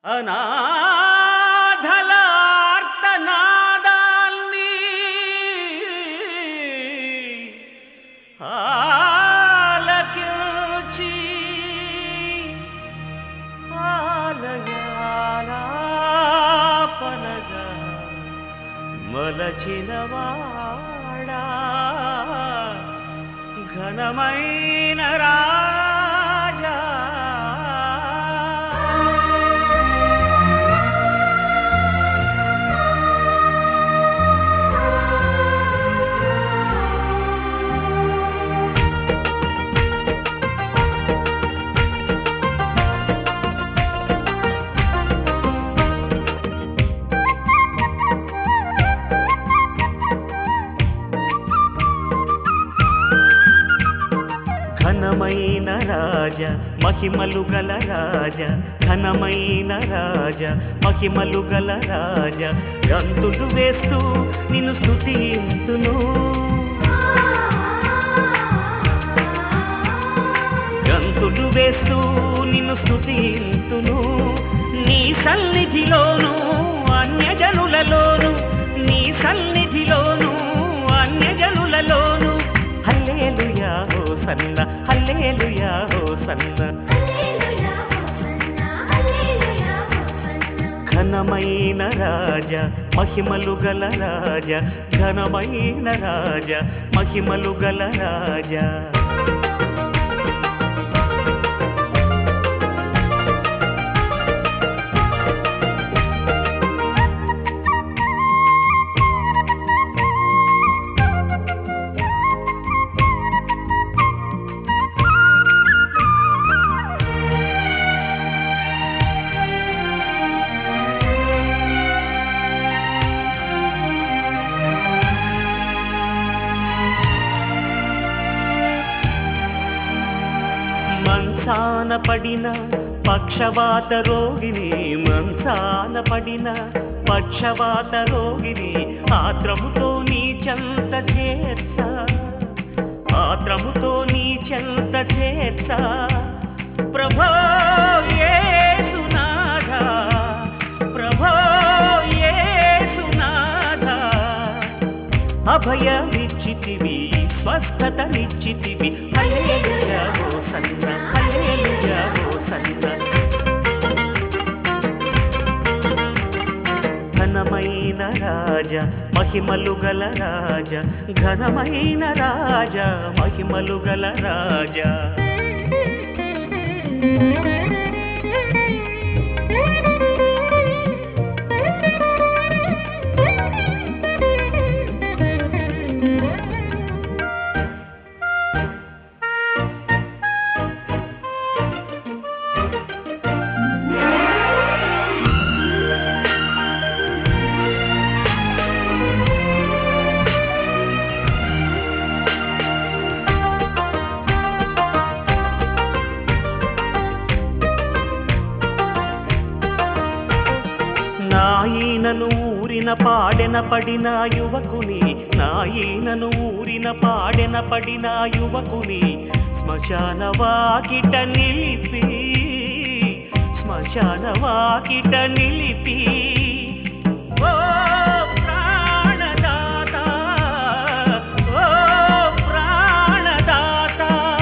అనాథలార్తనాదాల్ని ఆలకించి ఆలయాలాపనగా మలచినవాడా ఘనమైన రాజా ఘనమైన రాజ మహిమలు గల రాజ ఘనమైన రాజ మహిమలు గల రాజ గంతులు వేస్తూ నిన్ను స్తుతింతును గంతులు వేస్తూ నిన్ను స్తుతింతును నీ సన్నిధిలోను అన్యజనులలోను నీ సన్నిధిలోను అన్యజనులలోను హల్లేలుయా హో సన్న హల్లేలుయా హో సన్న ఘనమైన రాజ మహిమలు గల రాజ ఘనమైన రాజ మహిమలు గల రాజా మంచాన పడిన పక్షవాత రోగిని మంచాన పడిన పక్షవాత రోగిని ఆత్రముతో నీ చెంత చేర్చ ఆత్రముతో నీ చెంత చేర్చ ప్రభో యేసునాథ ప్రభో యేసునాథ అభయమిచ్చితివి స్వస్థతనిచ్చితివి హల్లెలూయా ఓ సన్న హల్లెలూయా ఓ సన్న ఘనమైన రాజ మహిమలు గల రాజ ఘనమైన రాజ మహిమలు గల రాజా నాయనను ఊరిన పాడెన పడిన యువకుని నాయనను ఊరిన పాడెన పడిన యువకుని శ్మశాన వాకిట నిలిపి శ్మశాన వాకిట నిలిపి ఓ ప్రాణదాత ఓ ప్రాణదాత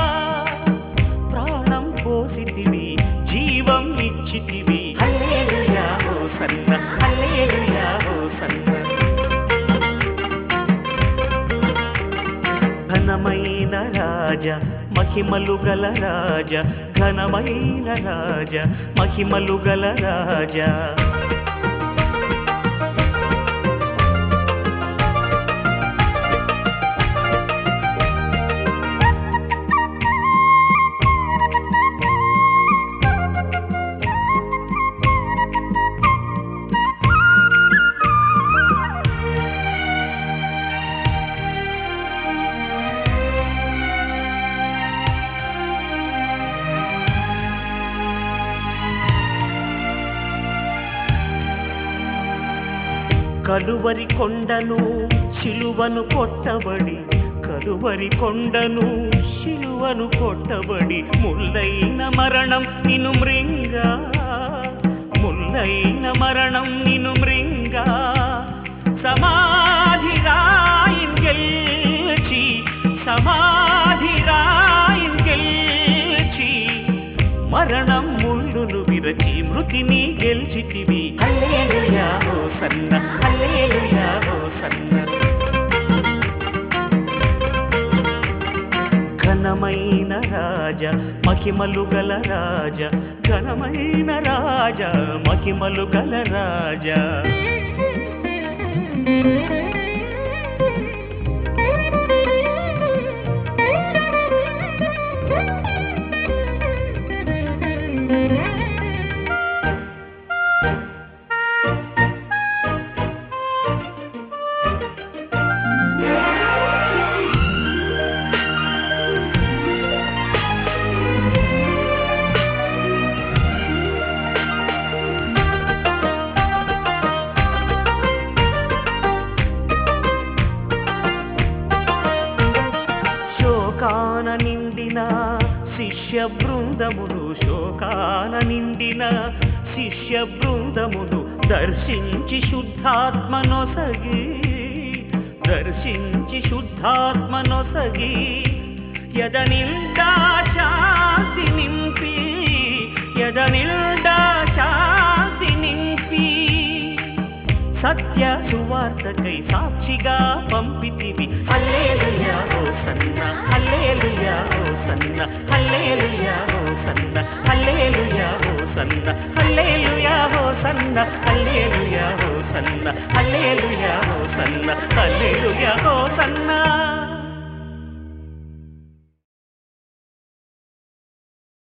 ప్రాణం పోసితివి జీవం ఇచ్చితివి హల్లెలూయా ఓ సన్న హల్లెలూయా ఓ సన్న ఘనమైన రాజ మహిమలు గల రాజ ఘనమైన రాజ మహిమలు గల రాజా కలువరి కొండను శిలువను కొట్టబడి కలువరి కొండను శిలువను కొట్టబడి ముల్లైన మరణం నిన్ను మృంగా ముల్ల మృదువైన మరణం నిను మృంగా సమాధి రాయిన్ గెల్చి సమాధి రాయిన్ గెల్చి మరణం ముళ్ళును విరచి మృతిని గెల్చితివి హల్లెలూయా ఓ సన్న హల్లెలూయా ఓ సన్న ఘనమైన రాజ మహిమలు గల రాజ ఘనమైన రాజ మహిమలు గల రాజ శోకాన నిండిన శిష్య బృందమును శోకాన నిండిన శిష్య బృందమును దర్శించి శుద్ధాత్మనొసగి దర్శించి శుద్ధాత్మనొసగి యద నిల్డా శాంతి నింపి యద నిల్డా శాంతి నింపి సత్య సువార్తకై సాక్షిగా పంపితివి హల్లేలుయా ఓ సన్న హల్లేలుయా ఓ సన్న హల్లేలుయా ఓ సన్న హల్లేలుయా ఓ సన్న హల్లేలుయా ఓ సన్న హల్లేలుయా ఓ సన్న హల్లేలుయా ఓ సన్న హల్లేలుయా ఓ సన్న